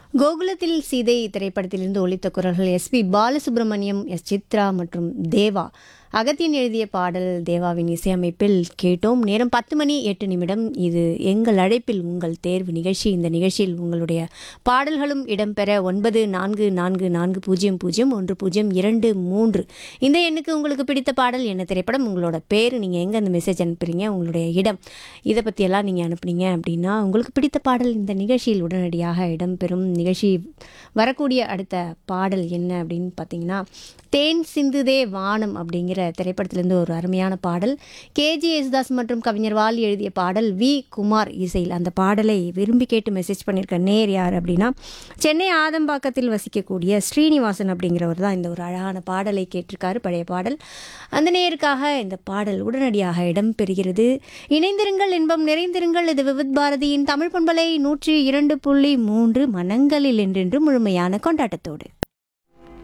கோகுலத்தில் சீதை திரைப்படத்திலிருந்து ஒலித்த குரல்கள் எஸ்பி பாலசுப்ரமணியம் எஸ் சித்ரா மற்றும் தேவா அகத்தியன் எழுதிய பாடல் தேவாவின் இசையமைப்பில் கேட்டோம் நேரம் பத்து மணி எட்டு நிமிடம் இது எங்கள் அழைப்பில் உங்கள் தேர்வு நிகழ்ச்சி இந்த நிகழ்ச்சியில் உங்களுடைய பாடல்களும் இடம்பெற ஒன்பது நான்கு நான்கு நான்கு பூஜ்ஜியம் பூஜ்ஜியம் ஒன்று பூஜ்ஜியம் இரண்டு மூன்று இந்த எண்ணுக்கு உங்களுக்கு பிடித்த பாடல் என்ன திரைப்படம் உங்களோட பேர் நீங்கள் எங்கே அந்த மெசேஜ் அனுப்புறீங்க உங்களுடைய இடம் இதை பற்றியெல்லாம் நீங்கள் அனுப்புனீங்க அப்படின்னா உங்களுக்கு பிடித்த பாடல் இந்த நிகழ்ச்சியில் உடனடியாக இடம்பெறும் நிகழ்ச்சி வரக்கூடிய அடுத்த பாடல் என்ன அப்படின்னு பார்த்தீங்கன்னா தேன் சிந்துதே வானம் அப்படிங்கிற திரைப்படத்திலிருந்து ஒரு அருமையான பாடல் கேஜி யேசுதாஸ் மற்றும் கவிஞர் வாலி எழுதிய பாடல் வி குமார் இசையில் அந்த பாடலை விரும்பி கேட்டு மெசேஜ் பண்ணியிருக்க நேர் யார் அப்படின்னா சென்னை ஆதம்பாக்கத்தில் வசிக்கக்கூடிய ஸ்ரீனிவாசன் அப்படிங்கிறவர் தான் இந்த ஒரு அழகான பாடலை கேட்டிருக்காரு பழைய பாடல் அந்த நேருக்காக இந்த பாடல் உடனடியாக இடம்பெறுகிறது இணைந்திருங்கள் இன்பம் நிறைந்திருங்கள் இது விவித் பாரதியின் தமிழ் பண்பலை நூற்றி இரண்டு புள்ளி மூன்று மனங்களில் என்றென்று முழுமையான கொண்டாட்டத்தோடு